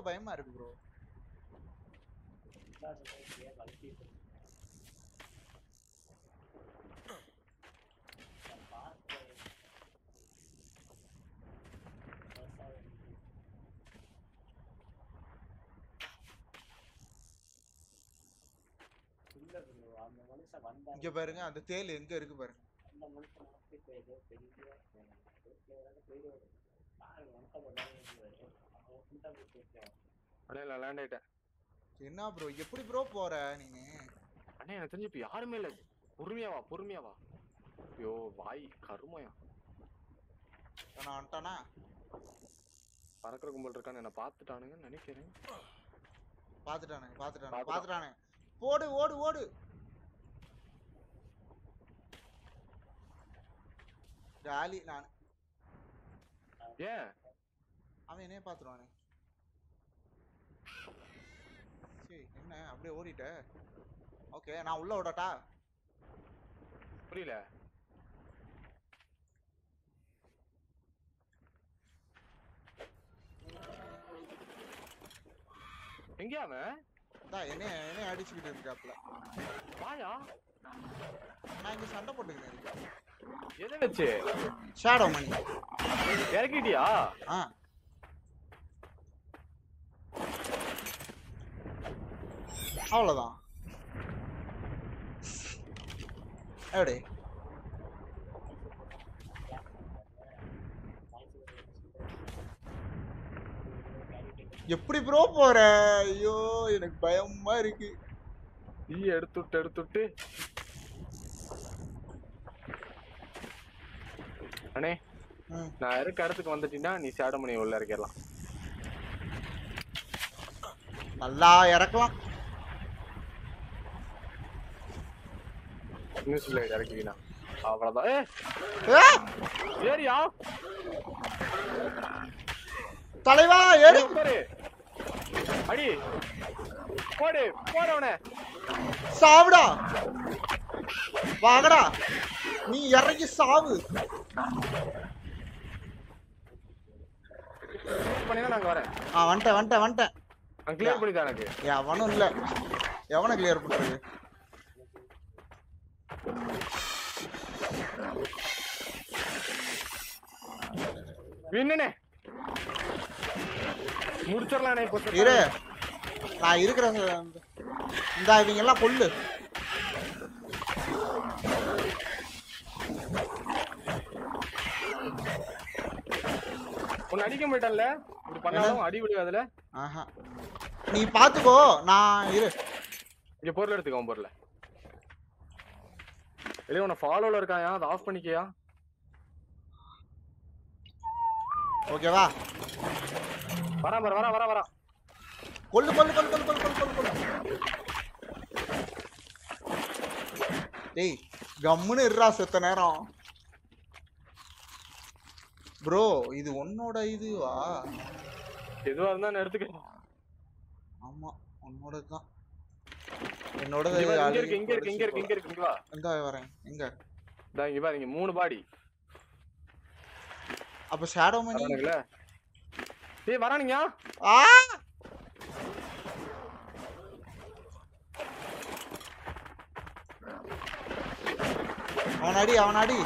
பயமா இருக்கு ப்ரோ இல்ல bro, அந்த மனுஷன் வந்தா இங்க பாருங்க அந்த தேல் எங்க இருக்கு பாருங்க அந்த மனுஷன் வந்து இப்ப ஏதோ பெரிய ரோட்ல இறங்க போயிடுவாரு பாருங்க மனுஷன் கொண்டாந்து அவன் கிட்ட போய் கேட்கிறேன் அண்ணே நான் லேண்ட் ஆயிட்டேன் என்ன ப்ரோ எப்படி ப்ரோ போற நீங்க அண்ணே எனக்கு தெரிஞ்சு இப்ப யாருமே இல்ல பொறுமையா வா பொறுமையா வா ஐயோ வாய் கருமையா நான் வந்துட்டானா பறக்கிற கும்பல் இருக்கான்னு என்ன பாத்துட்டானுங்கன்னு நினைக்கிறேன் பாத்துட்டானே பாத்துட்டானே பாத்துட்டான். பாத்துட்டானே போடு ஓடு ஓடு ஜாலி நான் ஏன் அவன் என்னைய பாத்துருவானே சரி என்ன அப்படியே ஓடிட்ட ஓகே நான் உள்ள விடட்டா புரியல எங்கயா அவன் அதான் என்னைய என்னைய அடிச்சுக்கிட்டு இருக்காப்ல வாயா நான் இங்க சண்டை போட்டுக்கிட்டு இருக்கேன் எதை வச்சு ஷேடோ மணி இறக்கிட்டியா ஆ அவ்வளவுதான் எப்படி எப்படி ப்ரோ போற ஐயோ எனக்கு பயமா இருக்கு ஈ எடுத்துட்டு எடுத்துட்டு அண்ணே ம். நான் இருக்க இடத்துக்கு வந்துட்டீங்கன்னா நீ சேட மணி உள்ள இறக்கிடலாம் நல்லா இறக்கலாம் நியூஸ் பிளேட் இறக்கிக்கினா அவ்வளவுதான் ஏ ஏ, ஏரியா தலைவா ஏறு உட்காரு அடி போடு போடவனே சாவுடா வாங்கடா நீ இறங்கி சாவு பண்ணினா நாங்க வரேன் ஆ வந்துட்டேன் வந்துட்டேன் வந்துட்டேன் நான் கிளியர் பண்ணி தான் எனக்கு எவனும் இல்ல எவனை கிளியர் பண்றது விண்ணுனே முடிச்சிடலாம் இப்போ இரு நான் இருக்கிற இந்த இவங்க எல்லாம் கொல்லு உன்னை அடிக்க மாட்டேன்ல இப்படி பண்ணாலும் அடி விடு அதுல ஆஹா நீ பாத்துக்கோ நான் இரு இங்க பொருள் எடுத்துக்கோ உன் பொருளை இல்லையா உன்னை ஃபாலோல இருக்காயா அதை ஆஃப் பண்ணிக்கியா ஓகேவா வரா பாரு வரா வரா வரா கொல்லு கொல்லு கொல்லு கொல்லு கொல்லு கொல்லு கொல்லு கொல்லு டேய் கம்முன்னு இருடா செத்த நேரம் ப்ரோ இது உன்னோட இதுவா எதுவா இருந்தா நான் எடுத்துக்க ஆமா உன்னோட தான் என்னோட இங்க பாரு, இங்க இருக்கு இங்க இருக்கு இங்க இருக்கு இங்க இருக்கு இங்க வா எங்க வரேன் எங்க இதா இங்க பாரு இங்க மூணு பாடி அப்ப ஷேடோ மணி வரானுங்களே ஏய் வரானுங்க ஆ அவனாடி அவனாடி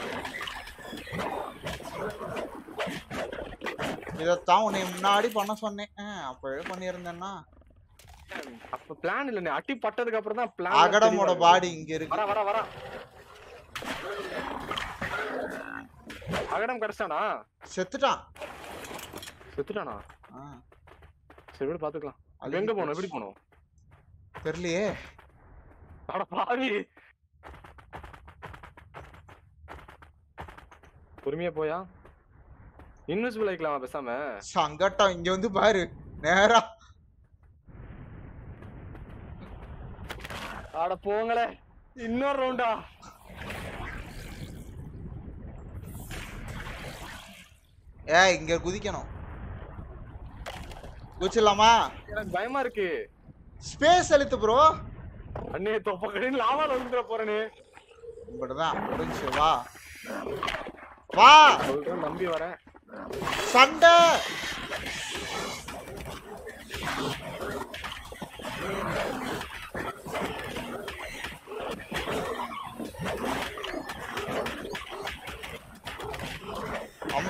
இதத்தான் உன்னை முன்னாடி பண்ண சொன்னேன் ஆ, அப்பவே பண்ணியிருந்தேன்னா அப்ப பிளான் இல்ல அட்டி பட்டதுக்கு அப்புறம் தான் பிளான் அகடமோட பாடி இங்க இருக்கு வர வர வர அகடம் கிடைச்சானா செத்துட்டான் செத்துட்டானா ஆ, சரி விடு பாத்துக்கலாம் அழுகி எங்க போகணும் போச்சு. எப்படி போகணும் தெரியலையே அட பாவி பொறுமையா போயா இன்விசிபிள் ஆயிக்கலாமா பேசாம சங்கட்டம் இங்க வந்து பாரு நேரா அட போங்களே இன்னொரு ரவுண்டா ஏ இங்க குதிக்கணும் குதிச்சிடலாமா எனக்கு பயமா இருக்கு ஸ்பேஸ் அழுத்து ப்ரோ அண்ணே தொப்ப கடையில் லாவால விழுந்துட போறேனே இப்படிதான் முடிஞ்சு வா வா சொல்றேன் நம்பி வரேன் சண்டை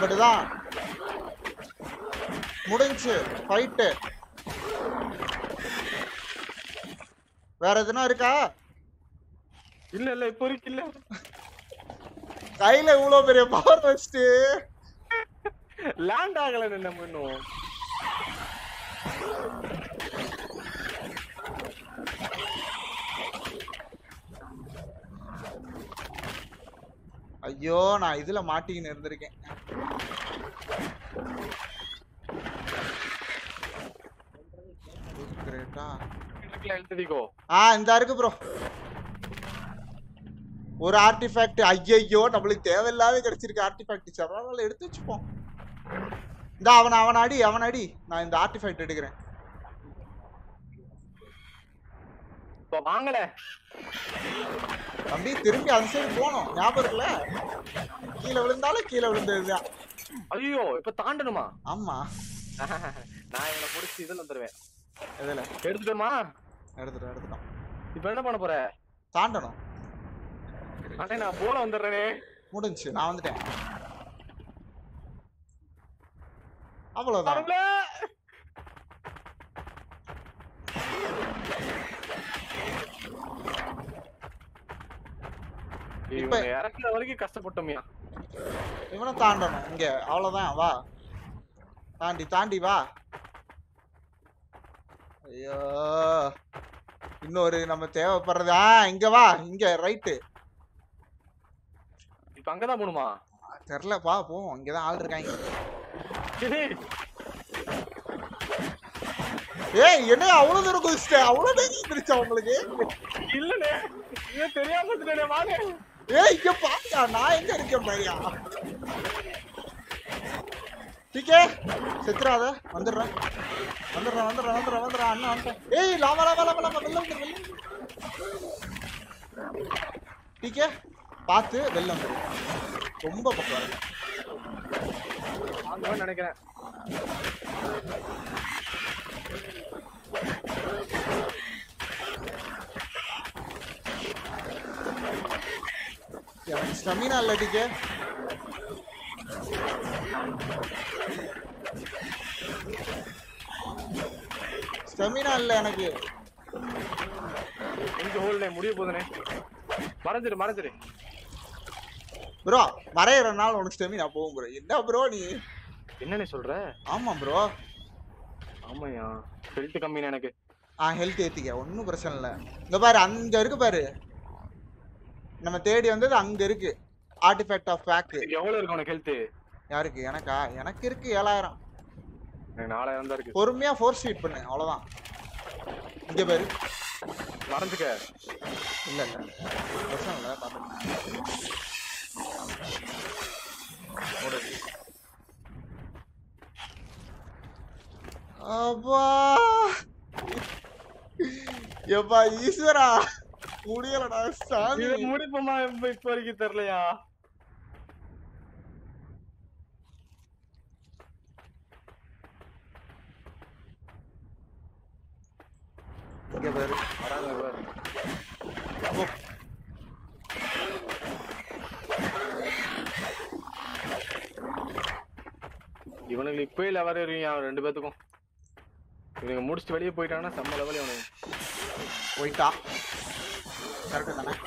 இங்கிட்டு தான் முடிஞ்சு ஃபைட்டு வேற எதுனா இருக்கா இல்ல இல்ல இப்போ இருக்கு இல்ல கையில இவ்வளவு பெரிய பவர் வச்சுட்டு லேண்ட் ஆகல நம்ம இன்னும் ஐயோ நான் இதுல மாட்டிக்கின்னு இருந்திருக்கேன் கிரேட்டா இருக்குல்ல எழுதிக்கோ ஆ இந்த இருக்கு ப்ரோ ஒரு ஆர்டிஃபேக்ட் ஐயையோ நம்மளுக்கு தேவையில்லாத கிடைச்சிருக்கு ஆர்டிஃபேக்ட் பரவாயில்ல எடுத்து வச்சுப்போம் இந்த அவன் அவன் அடி அவன் அடி நான் இந்த ஆர்டிஃபேக்ட் எடுக்கிறேன் இப்போ வாங்கல தம்பி திரும்பி அந்த சைடு போகணும் ஞாபகம் இருக்குல்ல கீழே விழுந்தாலும் கீழே விழுந்ததுதான் ஐயோ இப்ப தாண்டணுமா ஆமா நான் இவனை புடிச்சு இதுல வந்துருவேன் எதுல எடுத்துட்டோமா எடுத்துட்டோம் எடுத்துட்டோம் இப்ப என்ன பண்ண போற தாண்டணும் அண்ணே நான் போல வந்துடுறேனே முடிஞ்சுச்சு நான் வந்துட்டேன் அவ்வளவுதான் வரல இவங்க இறக்குற வரைக்கும் கஷ்டப்பட்டோம்யா இவனை தாண்டணும் இங்க அவ்வளவுதான் வா தாண்டி தாண்டி வா ஐயோ இன்னொரு நம்ம தேவைப்படுறது ஆ இங்க வா இங்க ரைட்டு இப்ப அங்கதான் போகணுமா தெரிலப்பா போவோம் இங்கதான் ஆள் இருக்காங்க டேய், ஏய் என்ன அவ்வளவு தூரம் குதிச்சிட்ட அவ்வளவு நேரம் இருந்துச்சா உங்களுக்கு இல்லண்ணே இது தெரியாம வந்துட்டேனே வாங்க ஏய் இங்க பாத்தியா நான் எங்க இருக்கேன் பாரியா டிகே செத்துறாத வந்துடுறேன் வந்துடுறேன் வந்துடுறேன் வந்துடுறேன் வந்துடுறேன் அண்ணா வந்துட்டேன் ஏய் லாவா லாவா லாவா லாவா வெளில வந்துரு வெளில டிகே பார்த்து வெளில வந்துரு ரொம்ப பக்கம் இருக்கு. வாங்குவேன்னு நினைக்கிறேன் எனக்கு ஸ்டமினா இல்ல டிகே ஸ்டமினா இல்ல எனக்கு கொஞ்சம் ஹோல்டே முடிய போதுனே மறைஞ்சிரு மறைஞ்சிரு ப்ரோ மறையிற நாள் உனக்கு ஸ்டெமினா போகும் ப்ரோ என்ன ப்ரோ நீ என்னண்ணே சொல்ற ஆமா ப்ரோ ஆமாய்யா ஹெல்த் கம்மின்னு எனக்கு ஆ ஹெல்த் ஏத்திக்க ஒன்றும் பிரச்சனை இல்லை இங்க பாரு அங்க இருக்கு பாரு நம்ம தேடி வந்தது அங்க இருக்கு ஆர்டிஃபேக்ட் ஆஃப் பேக்கு இதுக்கு எவ்வளவு இருக்கு உனக்கு ஹெல்த் யாருக்கு எனக்கா எனக்கு இருக்கு ஏழாயிரம் எனக்கு நாலாயிரம் தான் இருக்கு பொறுமையா ஃபோர் ஷீட் பண்ணு அவ்வளவுதான் இங்க பாரு மறைஞ்சுக்க இல்ல இல்ல பிரச்சனை இல்லை பார்த்துக்கலாம் ஓடு. அப்பா எப்பா ஈஸ்வரா முடியலடா சாமி இது முடிப்போமா இப்ப இப்ப வரைக்கும் தெரியலையா இங்க பாரு வராங்க பாரு. ஓ. இவனுக்கு இப்பவே லெவல் எறியும் அவன் ரெண்டு பேத்துக்கும் இவனுங்க முடிச்சுட்டு வெளியே போயிட்டாங்கன்னா செம்ம லெவல் இவனுக்கு போயிட்டா கரெக்டு தானே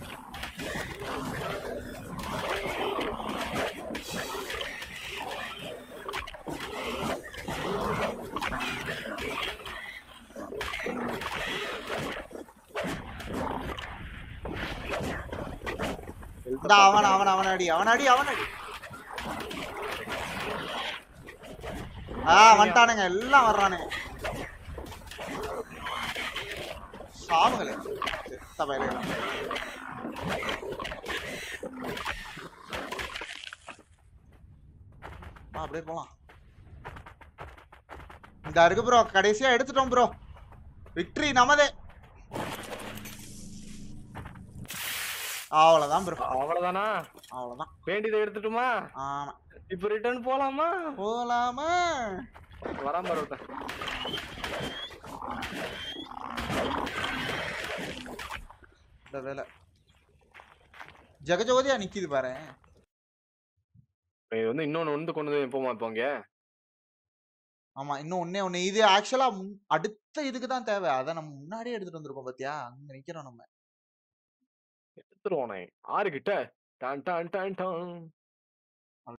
இந்தா, அவன் அவன் அவன் அடி அவன் அடி அவன் அடி ஆ வந்துட்டானுங்க எல்லாம் வர்றானுங்க சாவுங்களே செத்த பயலுகளா. ஆ அப்படியே போலாம் இந்த இருக்கு ப்ரோ கடைசியா எடுத்துட்டோம் ப்ரோ விக்டரி நமதே அவ்வளவுதான் ப்ரோ அவ்வளவுதானா அவ்வளவுதான் வேண்டியதை எடுத்துட்டுமா ஆமா இப்ப ரிட்டர்ன் போலாமா போலாமா வராம ஒருத்தன் இந்த வேலை ஜெகஜோதியா நிக்குது பாரு இது வந்து இன்னொன்னு வந்து கொண்டு வந்து போமா இப்போ அங்க ஆமா இன்னும் ஒண்ணே ஒண்ணு இது ஆக்சுவலா அடுத்த இதுக்கு தான் தேவை அதை நம்ம முன்னாடியே எடுத்துட்டு வந்திருக்கோம் பாத்தியா அங்க நிக்கிறோம் நம்ம எடுத்துருவானே ஆறு கிட்ட டான் டான் டான் டான்